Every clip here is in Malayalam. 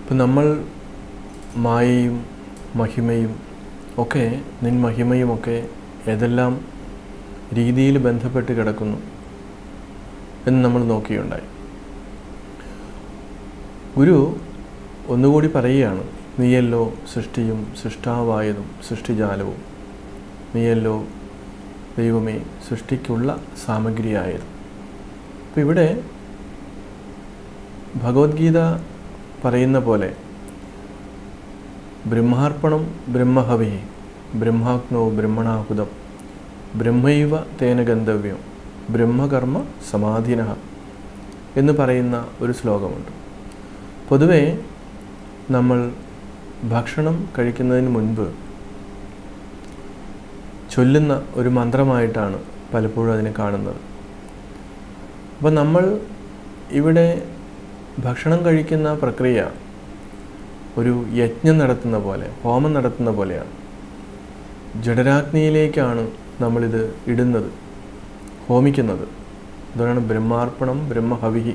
ഇപ്പം നമ്മൾ മായയും മഹിമയും ഒക്കെ നിൻ മഹിമയുമൊക്കെ ഏതെല്ലാം രീതിയിൽ ബന്ധപ്പെട്ട് കിടക്കുന്നു എന്ന് നമ്മൾ നോക്കിയുണ്ടായി ഗുരു ഒന്നുകൂടി പറയുകയാണ് നീയല്ലോ സൃഷ്ടിയും സൃഷ്ടാവായതും സൃഷ്ടിജാലവും നീയല്ലോ ദൈവമേ സൃഷ്ടിക്കുള്ള സാമഗ്രിയായതും അപ്പം ഇവിടെ ഭഗവത്ഗീത പറയുന്ന പോലെ ബ്രഹ്മാർപ്പണം ബ്രഹ്മഹവി ബ്രഹ്മാഗ്നോ ബ്രഹ്മണാഹുതം ബ്രഹ്മൈവ തേന ഗന്ധവ്യം ബ്രഹ്മകർമ്മ സമാധിന എന്ന് പറയുന്ന ഒരു ശ്ലോകമുണ്ട് പൊതുവേ നമ്മൾ ഭക്ഷണം കഴിക്കുന്നതിന് മുൻപ് ചൊല്ലുന്ന ഒരു മന്ത്രമായിട്ടാണ് പലപ്പോഴും അതിനെ കാണുന്നത് അപ്പോൾ നമ്മൾ ഇവിടെ ഭക്ഷണം കഴിക്കുന്ന പ്രക്രിയ ഒരു യജ്ഞം നടത്തുന്ന പോലെ ഹോമം നടത്തുന്ന പോലെയാണ് ജഡരാഗ്നിയിലേക്കാണ് നമ്മളിത് ഇടുന്നത് ഹോമിക്കുന്നത് അതാണ് ബ്രഹ്മാർപ്പണം ബ്രഹ്മഹവിഹി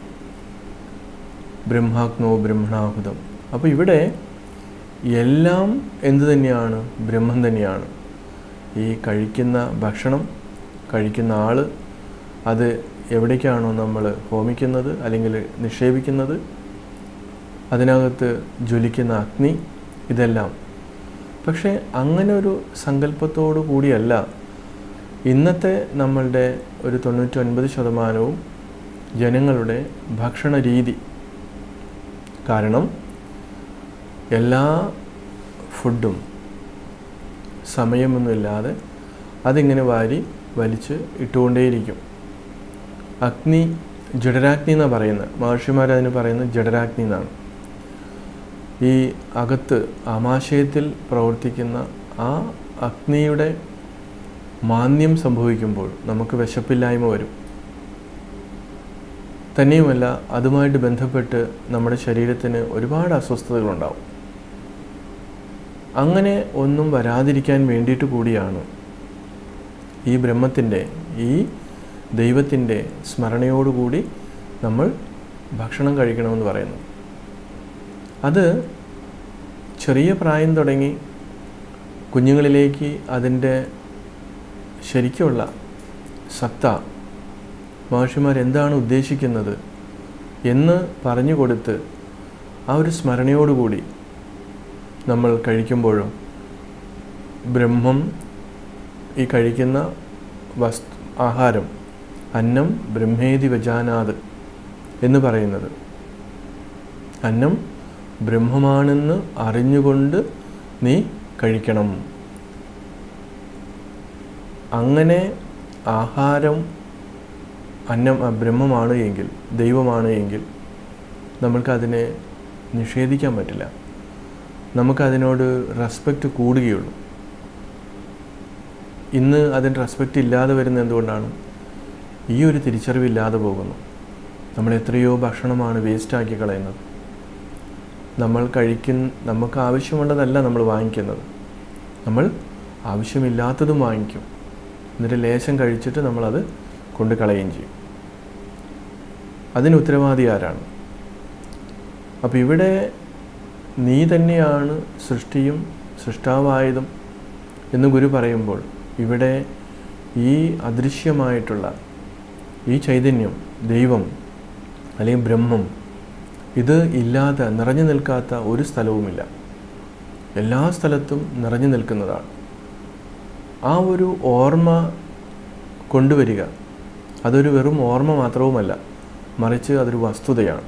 ബ്രഹ്മാഗ്നോ ബ്രഹ്മണാഹുതം അപ്പോൾ ഇവിടെ എല്ലാം എന്തു തന്നെയാണ് ബ്രഹ്മം തന്നെയാണ് ഈ കഴിക്കുന്ന ഭക്ഷണം കഴിക്കുന്ന ആൾ അത് എവിടേക്കാണോ നമ്മൾ ഹോമിക്കുന്നത് അല്ലെങ്കിൽ നിക്ഷേപിക്കുന്നത് അതിനകത്ത് ജ്വലിക്കുന്ന അഗ്നി ഇതെല്ലാം പക്ഷേ അങ്ങനെ ഒരു സങ്കല്പത്തോടു കൂടിയല്ല ഇന്നത്തെ നമ്മളുടെ ഒരു തൊണ്ണൂറ്റൊൻപത് ശതമാനവും ജനങ്ങളുടെ ഭക്ഷണ രീതി കാരണം എല്ലാ ഫുഡും സമയമൊന്നുമില്ലാതെ അതിങ്ങനെ വാരി വലിച്ച് ഇട്ടുകൊണ്ടേയിരിക്കും അഗ്നി ജഡരാഗ്നി എന്നാണ് പറയുന്നത് മഹർഷിമാർ അതിന് പറയുന്നത് ജഡരാഗ്നി എന്നാണ് ഈ അകത്ത് ആമാശയത്തിൽ പ്രവർത്തിക്കുന്ന ആ അഗ്നിയുടെ മാന്യം സംഭവിക്കുമ്പോൾ നമുക്ക് വിശപ്പില്ലായ്മ വരും തന്നെയുമല്ല അതുമായിട്ട് ബന്ധപ്പെട്ട് നമ്മുടെ ശരീരത്തിന് ഒരുപാട് അസ്വസ്ഥതകളുണ്ടാവും അങ്ങനെ ഒന്നും വരാതിരിക്കാൻ വേണ്ടിയിട്ട് കൂടിയാണ് ഈ ബ്രഹ്മത്തിൻ്റെ ഈ ദൈവത്തിൻ്റെ സ്മരണയോടുകൂടി നമ്മൾ ഭക്ഷണം കഴിക്കണമെന്ന് പറയുന്നു അത് ചെറിയ പ്രായം തുടങ്ങി കുഞ്ഞുങ്ങളിലേക്ക് അതിൻ്റെ ശരിക്കുള്ള സത്ത മഹർഷിമാർ എന്താണ് ഉദ്ദേശിക്കുന്നത് എന്ന് പറഞ്ഞു കൊടുത്ത് ആ ഒരു സ്മരണയോടുകൂടി നമ്മൾ കഴിക്കുമ്പോഴും ബ്രഹ്മം ഈ കഴിക്കുന്ന വസ്തു ആഹാരം അന്നം ബ്രഹ്മേതി വജാനാത് എന്ന് പറയുന്നത് അന്നം ബ്രഹ്മമാണെന്ന് അറിഞ്ഞുകൊണ്ട് നീ കഴിക്കണം അങ്ങനെ ആഹാരം അന്നം അ, ബ്രഹ്മമാണ് എങ്കിൽ ദൈവമാണ് എങ്കിൽ നമ്മൾക്കതിനെ നിഷേധിക്കാൻ പറ്റില്ല നമുക്കതിനോട് റെസ്പെക്റ്റ് കൂടുകയുള്ളൂ ഇന്ന് അതിന് റെസ്പെക്റ്റ് ഇല്ലാതെ വരുന്നത് എന്തുകൊണ്ടാണ് ഈ ഒരു തിരിച്ചറിവില്ലാതെ പോകുന്നു നമ്മൾ എത്രയോ ഭക്ഷണമാണ് വേസ്റ്റാക്കി കളയുന്നത് നമ്മൾ കഴിക്കുന്ന നമുക്ക് ആവശ്യമുള്ളതല്ല നമ്മൾ വാങ്ങിക്കുന്നത് നമ്മൾ ആവശ്യമില്ലാത്തതും വാങ്ങിക്കും എന്നിട്ട് ലേശം കഴിച്ചിട്ട് നമ്മളത് കൊണ്ട് കളയുകയും ചെയ്യും അതിന് ഉത്തരവാദി ആരാണ് അപ്പോൾ ഇവിടെ നീ തന്നെയാണ് സൃഷ്ടിയും സൃഷ്ടാവായതും എന്ന് ഗുരു പറയുമ്പോൾ ഇവിടെ ഈ അദൃശ്യമായിട്ടുള്ള ഈ ചൈതന്യം ദൈവം അല്ലെങ്കിൽ ബ്രഹ്മം ഇത് ഇല്ലാതെ നിറഞ്ഞു നിൽക്കാത്ത ഒരു സ്ഥലവുമില്ല എല്ലാ സ്ഥലത്തും നിറഞ്ഞു നിൽക്കുന്നതാണ് ആ ഒരു ഓർമ്മ കൊണ്ടുവരിക അതൊരു വെറും ഓർമ്മ മാത്രവുമല്ല മറിച്ച് അതൊരു വസ്തുതയാണ്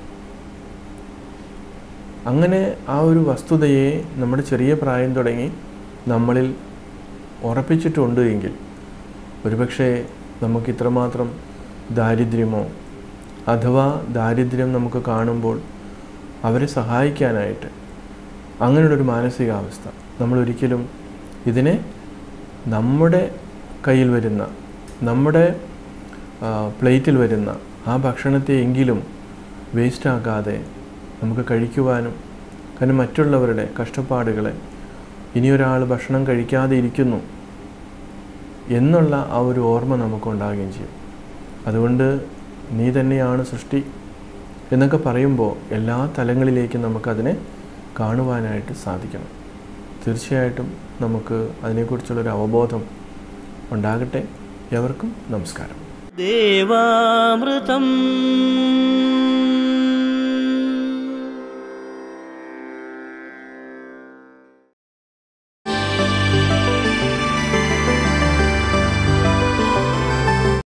അങ്ങനെ ആ ഒരു വസ്തുതയെ നമ്മുടെ ചെറിയ പ്രായം തുടങ്ങി നമ്മളിൽ ഉറപ്പിച്ചിട്ടുണ്ട് എങ്കിൽ ഒരുപക്ഷെ നമുക്ക് ഇത്രമാത്രം ദാരിദ്ര്യമോ അഥവാ ദാരിദ്ര്യം നമുക്ക് കാണുമ്പോൾ അവരെ സഹായിക്കാനായിട്ട് അങ്ങനെയുള്ളൊരു മാനസികാവസ്ഥ നമ്മൾ ഒരിക്കലും ഇതിനെ നമ്മുടെ കയ്യിൽ വരുന്ന നമ്മുടെ ആ, പ്ലേറ്റിൽ വരുന്ന ആ ഭക്ഷണത്തെ എങ്കിലും വേസ്റ്റാക്കാതെ നമുക്ക് കഴിക്കുവാനും കാരണം മറ്റുള്ളവരുടെ കഷ്ടപ്പാടുകളെ ഇനിയൊരാൾ ഭക്ഷണം കഴിക്കാതെ ഇരിക്കുന്നു എന്നുള്ള ആ ഒരു ഓർമ്മ നമുക്കുണ്ടാകുകയും ചെയ്യും അതുകൊണ്ട് നീ തന്നെയാണ് സൃഷ്ടി എന്നൊക്കെ പറയുമ്പോൾ എല്ലാ തലങ്ങളിലേക്കും നമുക്കതിനെ കാണുവാനായിട്ട് സാധിക്കണം തീർച്ചയായിട്ടും നമുക്ക് അതിനെക്കുറിച്ചുള്ളൊരു അവബോധം ഉണ്ടാകട്ടെ എവർക്കും നമസ്കാരം ദേവാമൃതം